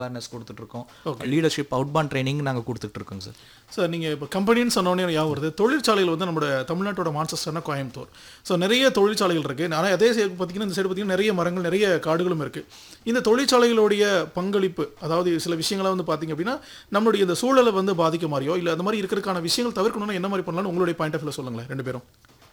Awareness கொடுத்துட்ருக்கோம் leadership அவுட்பான் training நாங்கள் கொடுத்துட்ருக்கோங்க sir sir நீங்கள் இப்போ கம்பெனின்னு சொன்னோடனே ஞாபகம் வருது தொழிற்சாலைகள் வந்து நம்ம தமிழ்நாட்டோட மான்செஸ்டர்னா கோயம்புத்தூர் ஸோ நிறைய தொழிற்சாலைகள் இருக்குது ஆனால் அதே சைடு பார்த்தீங்கன்னா இந்த சைடு பார்த்தீங்கன்னா நிறைய மரங்கள் நிறைய காடுகளும் இருக்குது இந்த தொழிற்சாலைகளுடைய பங்களிப்பு அதாவது சில விஷயங்களை வந்து பார்த்தீங்க அப்படின்னா நம்மளுடைய இந்த சூழலை வந்து பாதிக்க மாதிரியோ இல்லை அந்த மாதிரி இருக்கிறதுக்கான விஷயங்கள் தவிர்க்கணும்னா என்ன மாதிரி பண்ணலாம்னு உங்களுடைய பாயிண்ட் ஆஃப் வியூ சொல்லுங்களேன் ரெண்டு பேரும்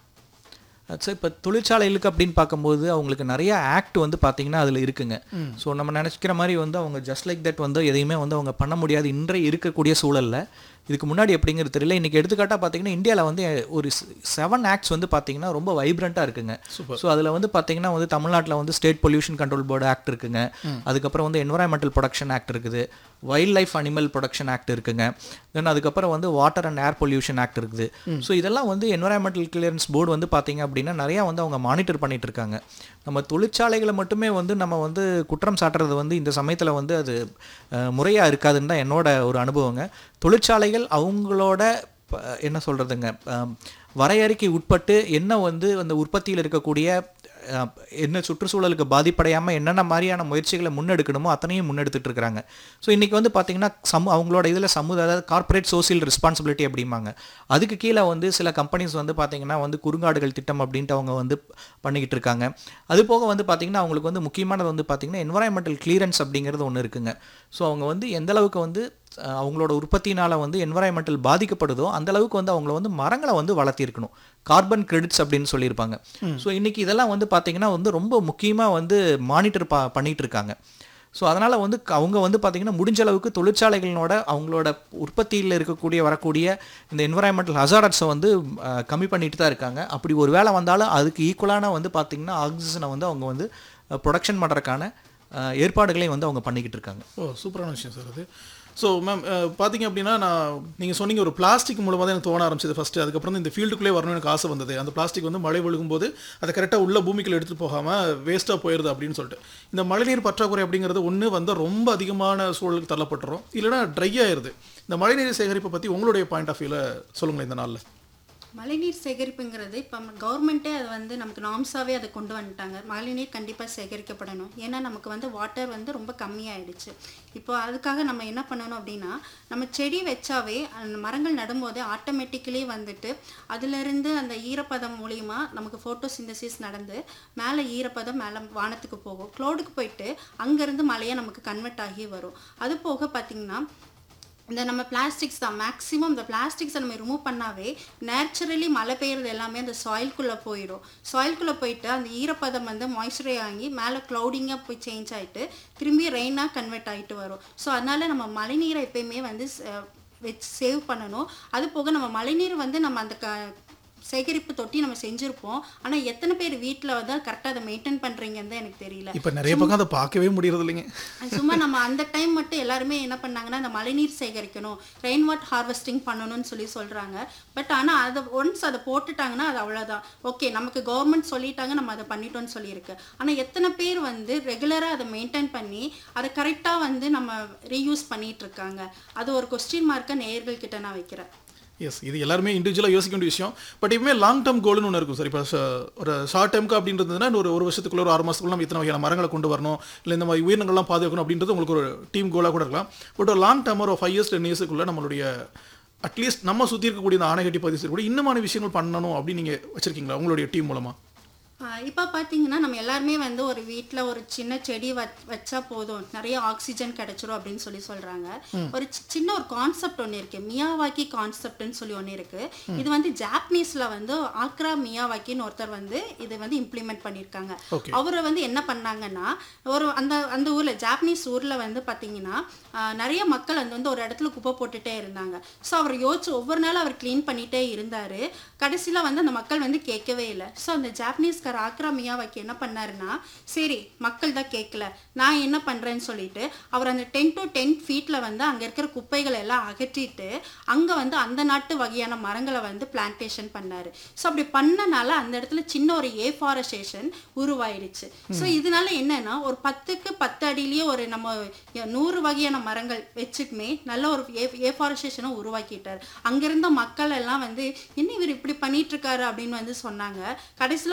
சார் இப்போ தொழிற்சாலைகளுக்கு அப்படின்னு பார்க்கும்போது அவங்களுக்கு நிறைய ஆக்ட் வந்து பார்த்தீங்கன்னா அதில் இருக்குங்க ஸோ நம்ம நினச்சிக்கிற மாதிரி வந்து அவங்க ஜஸ்ட் லைக் தட் வந்து எதையுமே வந்து அவங்க பண்ண முடியாது இன்றைய இருக்கக்கூடிய சூழலில் இதுக்கு முன்னாடி எப்படிங்கிறது தெரியல இன்றைக்கி எடுத்துக்காட்டாக பார்த்தீங்கன்னா இந்தியாவில் வந்து ஒரு செவன் ஆக்ட்ஸ் வந்து பார்த்தீங்கன்னா ரொம்ப வைப்ரண்ட்டாக இருக்குங்க ஸோ அதில் வந்து பார்த்தீங்கன்னா வந்து தமிழ்நாட்டில் வந்து state pollution control board act இருக்குங்க அதுக்கப்புறம் வந்து என்வரான்மெண்டல் ப்ரொடக்ஷன் ஆக்ட் இருக்குது wild life animal protection act இருக்குங்க தென் அதுக்கப்புறம் வந்து water and air pollution act இருக்குது ஸோ இதெல்லாம் வந்து என்வரான்மெண்டல் கிளியரன்ஸ் போர்டு வந்து பார்த்தீங்க அப்படின்னா நிறையா வந்து அவங்க மானிட்டர் பண்ணிட்டு இருக்காங்க நம்ம தொழிற்சாலைகளை மட்டுமே வந்து நம்ம வந்து குற்றம் சாட்டுறது வந்து இந்த சமயத்தில் வந்து அது முறையாக இருக்காதுன்னு தான் என்னோட ஒரு அனுபவங்க தொழிற்சாலைகள் அவங்களோட ப- என்ன சொல்கிறதுங்க வரையறைக்கு உட்பட்டு என்ன வந்து அந்த உற்பத்தியில் இருக்கக்கூடிய அஹ், என்ன சுற்றுச்சூழலுக்கு பாதிப்படையாமல் என்னென்ன மாதிரியான முயற்சிகளை முன்னெடுக்கணுமோ அத்தனையும் முன்னெடுத்துட்டு இருக்கிறாங்க ஸோ இன்றைக்கி வந்து பார்த்திங்கன்னா சமு அவங்களோட இதில் சமூக அதாவது கார்ப்பரேட் சோசியல் ரெஸ்பான்சிபிலிட்டி அப்படிம்பாங்க அதுக்கு கீழே வந்து சில கம்பெனிஸ் வந்து பார்த்திங்கன்னா வந்து குறுங்காடுகள் திட்டம் அப்படின்ட்டு அவங்க வந்து பண்ணிக்கிட்டு இருக்காங்க அது போக வந்து பார்த்திங்கன்னா அவங்களுக்கு வந்து முக்கியமானது வந்து பார்த்திங்கன்னா என்வரான்மெண்டல் கிளியரன்ஸ் அப்படிங்கிறது ஒன்று இருக்குங்க ஸோ அவங்க வந்து எந்த அளவுக்கு வந்து அஹ், அவங்களோட உற்பத்தினால வந்து என்வரான்மெண்டல் பாதிக்கப்படுதோ அந்த அளவுக்கு வந்து அவங்கள வந்து மரங்களை வந்து வளர்த்திருக்கணும் கார்பன் கிரெடிட்ஸ் அப்படின்னு சொல்லியிருப்பாங்க ஸோ இன்னைக்கு இதெல்லாம் வந்து பார்த்தீங்கன்னா வந்து ரொம்ப முக்கியமாக வந்து மானிட்டர் பா பண்ணிட்டு இருக்காங்க ஸோ அதனால் வந்து க- அவங்க வந்து பார்த்திங்கன்னா முடிஞ்ச அளவுக்கு தொழிற்சாலைகளோட அவங்களோட உற்பத்தியில் இருக்கக்கூடிய வரக்கூடிய இந்த என்வரான்மெண்டல் ஹசாரட்ஸை வந்து அஹ், கம்மி பண்ணிட்டு தான் இருக்காங்க அப்படி ஒரு வேளை வந்தாலும் அதுக்கு ஈக்குவலான வந்து பார்த்திங்கன்னா ஆக்சிஜனை வந்து அவங்க வந்து ப்ரொடக்ஷன் பண்ணுறதுக்கான ஏற்பாடுகளையும் வந்து அவங்க பண்ணிக்கிட்டு இருக்காங்க ஓ சூப்பரான விஷயம் சார் அது ஸோ மேம் பார்த்தீங்க அப்படின்னா நான் நீங்கள் சொன்னீங்க ஒரு பிளாஸ்டிக் மூலமாக தான் எனக்கு தோண ஆரம்பிச்சது ஃபஸ்ட்டு அதுக்கப்புறம் தான் இந்த ஃபீல்டுக்குள்ளே வரணும்னு எனக்கு ஆசை வந்தது அந்த பிளாஸ்டிக் வந்து மழை விழுகும்போது அதை கரெக்டாக உள்ள பூமிக்குள்ள எடுத்துகிட்டு போகாமல் வேஸ்ட்டாக போயிடுது அப்படின்னு சொல்லிட்டு இந்த மழைநீர் பற்றாக்குறை அப்படிங்கிறது ஒன்று வந்தால் ரொம்ப அதிகமான சூழலுக்கு தள்ளப்பட்டுரும் இல்லைன்னா ட்ரை ஆயிருது இந்த மழைநீர் சேகரிப்பை பற்றி உங்களுடைய பாயிண்ட் ஆஃப் வியூவில் சொல்லுங்களேன் இந்த நாளில் மழைநீர் சேகரிப்புங்கிறது இப்போ கவர்மெண்ட்டே அதை வந்து நமக்கு நார்ம்ஸாகவே அதை கொண்டு வந்துட்டாங்க மழைநீர் கண்டிப்பாக சேகரிக்கப்படணும் ஏன்னா நமக்கு வந்து வாட்டர் வந்து ரொம்ப கம்மியாயிடுச்சு இப்போ அதுக்காக நம்ம என்ன பண்ணணும் அப்படின்னா நம்ம செடி வச்சாவே அந்த மரங்கள் நடும்போது ஆட்டோமேட்டிக்கலி வந்துட்டு அதிலிருந்து அந்த ஈரப்பதம் மூலிமா நமக்கு ஃபோட்டோசிந்தசிஸ் நடந்து மேலே ஈரப்பதம் மேலே வானத்துக்கு போகும் க்ளோடுக்கு போயிட்டு அங்கேருந்து மழையாக நமக்கு கன்வெர்ட் ஆகி வரும் அது போக பார்த்திங்கன்னா இந்த நம்ம பிளாஸ்டிக்ஸ் தான் மேக்ஸிமம் இந்த பிளாஸ்டிக்ஸை நம்ம ரிமூவ் பண்ணாவே நேச்சுரலி மழை பெய்யறது எல்லாமே அந்த சாயில்குள்ளே போயிடும் சாயில்குள்ளே போயிட்டு அந்த ஈரப்பதம் வந்து மாய்ஸ்சரை ஆகி மேலே க்ளவுடிங்காக போய் சேஞ்ச் ஆகிட்டு திரும்பி ரெயினாக கன்வெர்ட் ஆகிட்டு வரும் ஸோ அதனால நம்ம மழைநீரை எப்பயுமே வந்து ச- வச்சு சேவ் பண்ணணும் அது போக நம்ம மழைநீர் வந்து நம்ம அந்த க சேகரிப்பு தொட்டி நம்ம செஞ்சுருப்போம் ஆனால் எத்தனை பேர் வீட்டில் வந்து கரெக்டாக அதை மெயின்டைன் பண்ணுறீங்கன்னு தான் எனக்கு தெரியல இப்போ நிறைய பக்கம் அதை பார்க்கவே முடியறது இல்லைங்க சும்மா நம்ம அந்த டைம் மட்டும் எல்லாருமே என்ன பண்ணாங்கன்னா அந்த மழைநீர் சேகரிக்கணும் ரெயின் வாட்டர் ஹார்வெஸ்டிங் பண்ணணும்னு சொல்லி சொல்றாங்க பட் ஆனா அதை ஒன்ஸ் அதை போட்டுட்டாங்கன்னா அது அவ்வளவுதான் ஓகே நமக்கு கவர்மெண்ட் சொல்லிட்டாங்க நம்ம அதை பண்ணிட்டோம்னு சொல்லியிருக்கு ஆனா எத்தனை பேர் வந்து ரெகுலரா அதை மெயின்டைன் பண்ணி அதை கரெக்டா வந்து நம்ம ரீயூஸ் பண்ணிட்டு இருக்காங்க அது ஒரு கொஸ்டின் மார்க்கை நேயர்கள் கிட்ட நான் வைக்கிறேன் எஸ் இது எல்லாருமே இண்டிவிஜுவலாக யோசிக்க வேண்டிய விஷயம் பட் எப்பவுமே லாங் டேர்ம் கோல்னு ஒன்று இருக்கும் சார் இப்போ ஒரு ஷார்ட் டேர்ம்க்கு அப்படின்றதுனா ஒரு ஒரு வருஷத்துக்குள்ள ஒரு ஆறு மாதத்துக்குள்ள நம்ம இத்தனை வகையான மரங்களை கொண்டு வரணும் இல்லை இந்த மாதிரி உயிரினங்கள்லாம் பாதுகாக்கணும் அப்படின்றது உங்களுக்கு ஒரு டீம் கோலாக கூட இருக்கலாம் பட் ஒரு லாங் டேர்ம் ஒரு ஃபைவ் இயர்ஸ் டென் இயர்ஸுக்குள்ள நம்மளுடைய அட்லீஸ்ட் நம்ம சுற்றி இருக்கக்கூடிய இந்த ஆணைகட்டி பகுதி கூட இன்னமான விஷயங்கள் பண்ணணும் அப்படின்னு நீங்கள் வச்சிருக்கீங்களா உங்களுடைய டீம் மூலமாக இப்போ பார்த்தீங்கன்னா நம்ம எல்லாருமே வந்து ஒரு வீட்டில் ஒரு சின்ன செடி வச் வச்சா போதும் நிறைய ஆக்சிஜன் கிடைச்சிரும் அப்படின்னு சொல்லி சொல்கிறாங்க ஒரு சி- சின்ன ஒரு கான்செப்ட் ஒன்று இருக்குது மியாவாக்கி கான்செப்ட்னு சொல்லி ஒன்று இருக்குது இது வந்து ஜாப்பனீஸில் வந்து ஆக்ரா மியாவாக்கின்னு ஒருத்தர் வந்து இது வந்து இம்ப்ளிமெண்ட் பண்ணியிருக்காங்க Okay. அவரை வந்து என்ன பண்ணாங்கன்னா ஒரு அந்த அந்த ஊரில் ஜாப்பனீஸ் ஊரில் வந்து பார்த்தீங்கன்னா ஆஹ், நிறைய மக்கள் வந்து வந்து ஒரு இடத்துல குப்பை போட்டுட்டே இருந்தாங்க ஸோ அவர் யோசிச்சு ஒவ்வொரு நாளும் அவர் க்ளீன் பண்ணிட்டே இருந்தார் கடைசியில் வந்து அந்த மக்கள் வந்து கேட்கவே இல்லை ஸோ அந்த ஜாப்பனீஸ்கார் ஆக்ரா மியாவாக்கி என்ன பண்ணாருன்னா சரி மக்கள் தான் கேட்கல நான் என்ன பண்ணுறேன்னு சொல்லிட்டு அவர் அந்த டென் டு டென் ஃபீட்டில் வந்து அங்கே இருக்கிற குப்பைகளை எல்லாம் அகற்றிட்டு அங்கே வந்து அந்த நாட்டு வகையான மரங்களை வந்து பிளான்டேஷன் பண்ணாரு ஸோ அப்படி பண்ணனால அந்த இடத்துல சின்ன ஒரு ஏஃபாரஸ்டேஷன் உருவாயிடுச்சு ஸோ இதனால என்னன்னா ஒரு பத்துக்கு பத்து அடியிலேயே ஒரு நம்ம நூறு வகையான மரங்கள் வச்சுக்குமே நல்ல ஒரு ஏஃபாரஸ்டேஷனை உருவாக்கிட்டார் அங்கிருந்த மக்கள் எல்லாம் வந்து என்ன இவர் இப்படி பண்ணிட்டு இருக்காரு அப்படின்னு வந்து சொன்னாங்க கடைசியில் ஒரு ஏ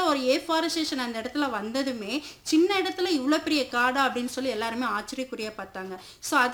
டேஃபாரஸ்டேஷன் அந்த இடத்துல வந்ததுமே சின்ன இடத்துல இவ்வளோ பெரிய காடா அப்படின்னு சொல்லி எல்லாருமே ஆச்சரியக்குறியா பார்த்தாங்க ஸோ அது